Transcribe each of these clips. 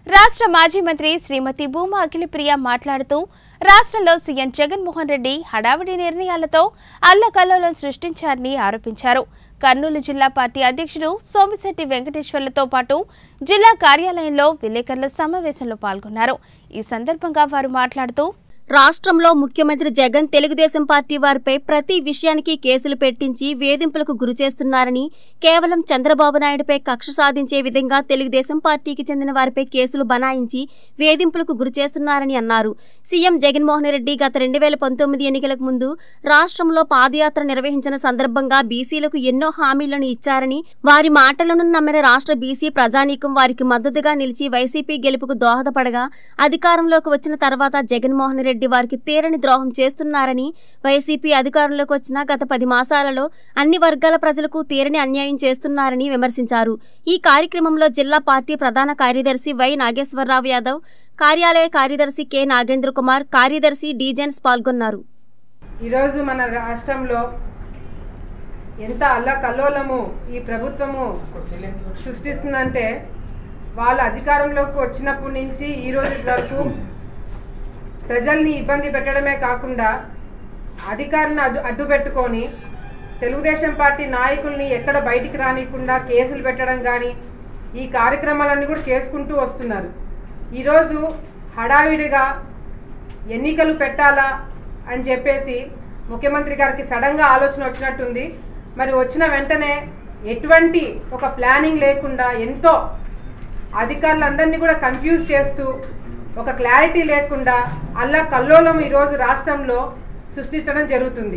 రాష్ట్ర మాజీ మంత్రి శ్రీమతి భూమా అఖిలప్రియ మాట్లాడుతూ రాష్ట్రంలో సీఎం జగన్మోహన్ రెడ్డి హడావిడి నిర్ణయాలతో అల్లకల్లోలం సృష్టించారని ఆరోపించారు కర్నూలు జిల్లా పార్టీ అధ్యక్షుడు సోమిశెట్టి వెంకటేశ్వర్లతో పాటు జిల్లా కార్యాలయంలో విలేకరుల సమావేశంలో పాల్గొన్నారు ఈ సందర్భంగా వారు మాట్లాడుతూ రాష్ట్రంలో ముఖ్యమంత్రి జగన్ తెలుగుదేశం పార్టీ వారిపై ప్రతి విషయానికి కేసులు పెట్టించి వేధింపులకు గురి చేస్తున్నారని కేవలం చంద్రబాబు నాయుడుపై కక్ష సాధించే విధంగా తెలుగుదేశం పార్టీకి చెందిన వారిపై కేసులు బనాయించి వేధింపులకు గురి చేస్తున్నారని అన్నారు సీఎం జగన్మోహన్ రెడ్డి గత రెండు వేల పంతొమ్మిది ఎన్నికలకు ముందు రాష్ట్రంలో పాదయాత్ర నిర్వహించిన సందర్భంగా బీసీలకు ఎన్నో హామీలను ఇచ్చారని వారి మాటలను నమ్మిన రాష్ట్ర బీసీ ప్రజానీకం వారికి మద్దతుగా నిలిచి వైసీపీ గెలుపుకు దోహదపడగా అధికారంలోకి వచ్చిన తర్వాత జగన్మోహన్ రెడ్డి వారికి తీరని ద్రోహం చేస్తున్నారని వైసీపీ అధికారంలోకి వచ్చిన గత పది మాసాలలో అన్ని వర్గాల ప్రజలకు తీరని అన్యాయం చేస్తున్నారని విమర్శించారు ఈ కార్యక్రమంలో జిల్లా పార్టీ ప్రధాన కార్యదర్శి వై నాగేశ్వరరావు యాదవ్ కార్యాలయ కార్యదర్శి కె నాగేంద్ర కుమార్ కార్యదర్శి డీజెన్స్ పాల్గొన్నారు ఈరోజు మన రాష్ట్రంలో ఎంత అల్లకల్లోలము ఈ ప్రభుత్వము సృష్టిస్తుందంటే వాళ్ళు అధికారంలోకి వచ్చినప్పటి నుంచి ఈ రోజు వరకు ప్రజల్ని ఇబ్బంది పెట్టడమే కాకుండా అధికారులను అడ్డు అడ్డు పెట్టుకొని తెలుగుదేశం పార్టీ నాయకుల్ని ఎక్కడ బయటికి రానియకుండా కేసులు పెట్టడం కానీ ఈ కార్యక్రమాలన్నీ కూడా చేసుకుంటూ వస్తున్నారు ఈరోజు హడావిడిగా ఎన్నికలు పెట్టాలా అని చెప్పేసి ముఖ్యమంత్రి గారికి సడన్గా ఆలోచన వచ్చినట్టుంది మరి వచ్చిన వెంటనే ఎటువంటి ఒక ప్లానింగ్ లేకుండా ఎంతో అధికారులందరినీ కూడా కన్ఫ్యూజ్ చేస్తూ ఒక క్లారిటీ లేకుండా అల్లా కల్లోలం ఈరోజు రాష్ట్రంలో సృష్టించడం జరుగుతుంది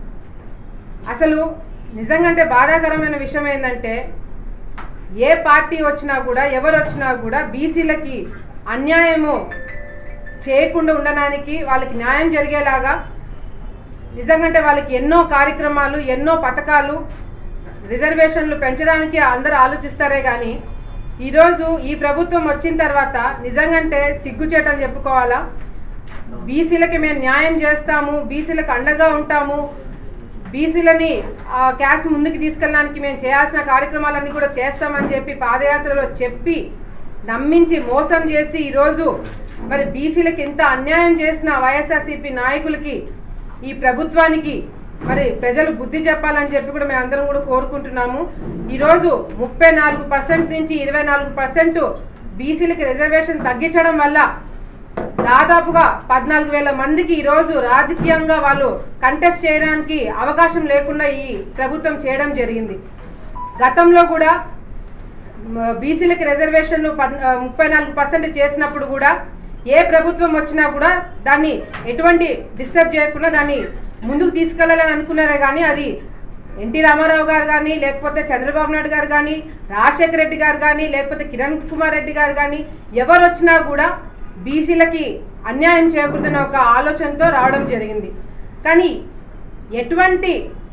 అసలు నిజంగా అంటే బాధాకరమైన విషయం ఏంటంటే ఏ పార్టీ వచ్చినా కూడా ఎవరు వచ్చినా కూడా బీసీలకి అన్యాయము చేయకుండా ఉండడానికి వాళ్ళకి న్యాయం జరిగేలాగా నిజంగంటే వాళ్ళకి ఎన్నో కార్యక్రమాలు ఎన్నో పథకాలు రిజర్వేషన్లు పెంచడానికి అందరూ ఆలోచిస్తారే కానీ ఈరోజు ఈ ప్రభుత్వం వచ్చిన తర్వాత నిజంగంటే సిగ్గుచేటని చెప్పుకోవాలా బీసీలకి మేము న్యాయం చేస్తాము బీసీలకు అండగా ఉంటాము బీసీలని ఆ క్యాస్ట్ ముందుకు తీసుకెళ్ళడానికి మేము చేయాల్సిన కార్యక్రమాలన్నీ కూడా చేస్తామని చెప్పి పాదయాత్రలో చెప్పి నమ్మించి మోసం చేసి ఈరోజు మరి బీసీలకు ఎంత అన్యాయం చేసిన వైఎస్ఆర్సీపీ నాయకులకి ఈ ప్రభుత్వానికి మరి ప్రజలు బుద్ధి చెప్పాలని చెప్పి కూడా మేము అందరం కూడా కోరుకుంటున్నాము ఈరోజు ముప్పై నాలుగు పర్సెంట్ నుంచి ఇరవై నాలుగు పర్సెంట్ బీసీలకి రిజర్వేషన్ తగ్గించడం వల్ల దాదాపుగా పద్నాలుగు వేల మందికి ఈరోజు రాజకీయంగా వాళ్ళు కంటెస్ట్ చేయడానికి అవకాశం లేకుండా ఈ ప్రభుత్వం చేయడం జరిగింది గతంలో కూడా మ, బీసీలకి రిజర్వేషన్లు పద్ ముప్పై నాలుగు పర్సెంట్ చేసినప్పుడు కూడా ఏ ప్రభుత్వం వచ్చినా కూడా దాన్ని ఎటువంటి డిస్టర్బ్ చేయకుండా దాన్ని ముందుకు తీసుకెళ్ళాలని అనుకున్నారే కానీ అది ఎన్టీ రామారావు గారు కానీ లేకపోతే చంద్రబాబు నాయుడు గారు కానీ రాజశేఖర రెడ్డి గారు కానీ లేకపోతే కిరణ్ కుమార్ రెడ్డి గారు కానీ ఎవరు వచ్చినా కూడా బీసీలకి అన్యాయం చేయకూడదనే ఒక ఆలోచనతో రావడం జరిగింది కానీ ఎటువంటి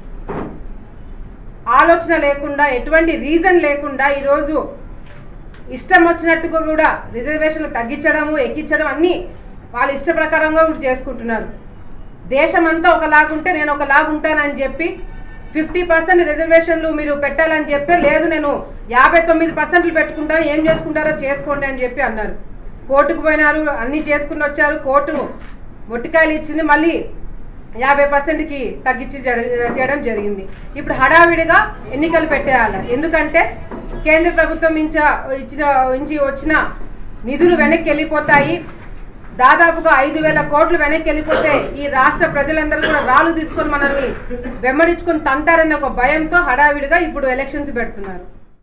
ఆలోచన లేకుండా ఎటువంటి రీజన్ లేకుండా ఈరోజు ఇష్టం వచ్చినట్టుగా కూడా రిజర్వేషన్లు తగ్గించడము ఎక్కించడం అన్నీ వాళ్ళ ఇష్ట ప్రకారంగా కూడా చేసుకుంటున్నారు దేశం అంతా ఒకలాగుంటే నేను ఒకలాగుంటానని చెప్పి ఫిఫ్టీ పర్సెంట్ రిజర్వేషన్లు మీరు పెట్టాలని చెప్తే లేదు నేను యాభై తొమ్మిది పర్సెంట్లు పెట్టుకుంటాను ఏం చేసుకుంటారో చేసుకోండి అని చెప్పి అన్నారు కోర్టుకు పోయినారు అన్నీ చేసుకుని వచ్చారు కోర్టు మొట్టికాయలు ఇచ్చింది మళ్ళీ యాభై పర్సెంట్కి తగ్గించి జడ- చేయడం జరిగింది ఇప్పుడు హడావిడిగా ఎన్నికలు పెట్టేయాలి ఎందుకంటే కేంద్ర ప్రభుత్వం ఇంచ ఇచ్చిన నుంచి వచ్చిన నిధులు వెనక్కి వెళ్ళిపోతాయి దాదాపుగా ఐదు వేల కోట్లు వెనక్కి వెళ్ళిపోతే ఈ రాష్ట్ర ప్రజలందరూ కూడా రాళ్ళు తీసుకొని మనల్ని వెంబడించుకొని తంతారన్న ఒక భయంతో హడావిడిగా ఇప్పుడు ఎలక్షన్స్ పెడుతున్నారు